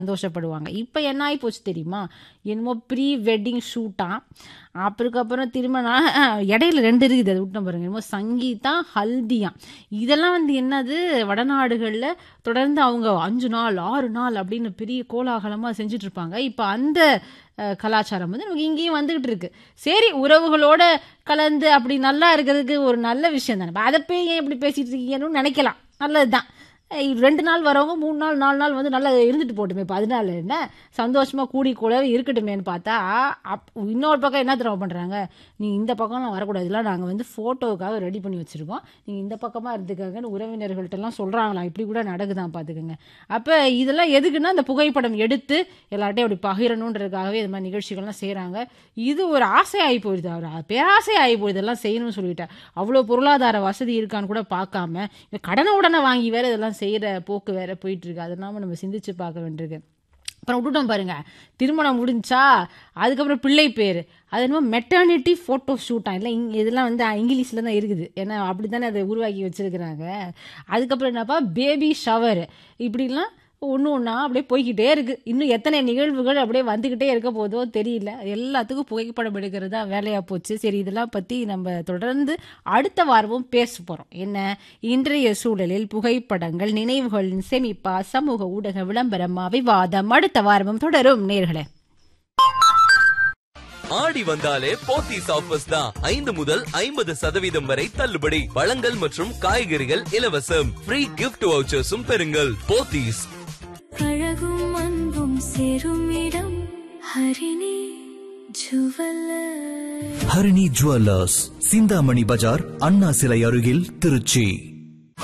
சந்தோஷப்படுவாங்க இப்போ என்ன ஆகி போச்சு தெரியுமா என்னமோ ப்ரீ வெட்டிங் ஷூட்டாக அப்புறக்கப்புறம் திருமணம் அஹ், இடையில ரெண்டு இருக்குது அது விட்டோம் பாருங்க என்னமோ சங்கீதா ஹல்தியா இதெல்லாம் வந்து என்னது வடநாடுகளில் தொடர்ந்து அவங்க அஞ்சு நாள் ஆறு நாள் அப்படின்னு பெரிய கோலாகலமாக செஞ்சுட்டு இருப்பாங்க இப்போ அந்த அஹ், கலாச்சாரம் வந்து நமக்கு இங்கேயும் வந்துகிட்டு இருக்கு சரி உறவுகளோட கலந்து அப்படி நல்லா இருக்கிறதுக்கு ஒரு நல்ல விஷயம் தானே அதை போய் ஏன் இப்படி பேசிட்டு இருக்கீங்கன்னு நினைக்கலாம் நல்லதுதான் அஹ் ரெண்டு நாள் வரவங்க மூணு நாள் நாலு நாள் வந்து நல்லா இருந்துட்டு போட்டுமே இப்போ அதனால என்ன சந்தோஷமா கூடி கூட இருக்கட்டுமேன்னு பார்த்தா அப் இன்னொரு பக்கம் என்ன தெரியுமா பண்றாங்க நீங்க இந்த பக்கம்லாம் வரக்கூடாது இதெல்லாம் நாங்கள் வந்து ஃபோட்டோவுக்காக ரெடி பண்ணி வச்சிருக்கோம் நீங்க இந்த பக்கமா இருந்துக்காங்கன்னு உறவினர்கள்ட்ட எல்லாம் சொல்றாங்களாம் இப்படி கூட நடக்குதான் பார்த்துக்கோங்க அப்போ இதெல்லாம் எதுக்குன்னா இந்த புகைப்படம் எடுத்து எல்லார்ட்டையும் அப்படி பகிரணுன்றதுக்காகவே இது மாதிரி நிகழ்ச்சிகள்லாம் செய்கிறாங்க இது ஒரு ஆசை ஆகி போயிடுது அவர் பேராசை ஆகி போயிடுது இதெல்லாம் செய்யணும்னு சொல்லிட்டேன் அவ்வளோ பொருளாதார வசதி இருக்கான்னு கூட பார்க்காம இந்த கடனை உடனே வாங்கி வேற இதெல்லாம் செய்கிற போக்கு வேற போயிட்டு இருக்கு அதெல்லாம் நம்ம சிந்திச்சு பார்க்க வேண்டியிருக்கு அப்புறம் விட்டுட்டோம் பாருங்க திருமணம் முடிஞ்சா அதுக்கப்புறம் பிள்ளை பேர் அது என்னமோ மெட்டர்னிட்டி ஃபோட்டோ ஷூட்டா இல்லை இங் இதெல்லாம் வந்து இங்கிலீஷில் தான் இருக்குது ஏன்னா அப்படி தானே அதை உருவாக்கி வச்சிருக்கிறாங்க அதுக்கப்புறம் என்னப்பா பேபி ஷவர் இப்படிலாம் ஒன்று ஒன்றா அப்படியே போய்கிட்டே இருக்கு இன்னும் எத்தனை நிகழ்வுகள் அப்படியே வந்துக்கிட்டே இருக்க போதோ தெரியல எல்லாத்துக்கும் புகைப்படம் எடுக்கிறது தான் வேலையாக போச்சு சரி இதெல்லாம் பற்றி நம்ம தொடர்ந்து அடுத்த வாரமும் பேச போகிறோம் என்ன இன்றைய சூழலில் புகைப்படங்கள் நினைவுகளின் சேமிப்பா சமூக ஊடக விளம்பரமா விவாதம் அடுத்த வாரமும் தொடரும் நேர்களே ஆடி வந்தாலே போத்தீஸ் ஆஃபர்ஸ் தான் ஐந்து முதல் ஐம்பது சதவீதம் வரை தள்ளுபடி பழங்கள் மற்றும் காய்கறிகள் இலவசம் ஃப்ரீ கிஃப்ட் வவுச்சர்ஸும் பெறுங்கள் போத்தீஸ் அழகும் அன்பும் சேரும் இடம் ஹரிணி ஜுவல்லர் ஹரிணி ஜுவல்லர்ஸ் சிந்தாமணி பஜார் அண்ணா சிலை அருகில் திருச்சி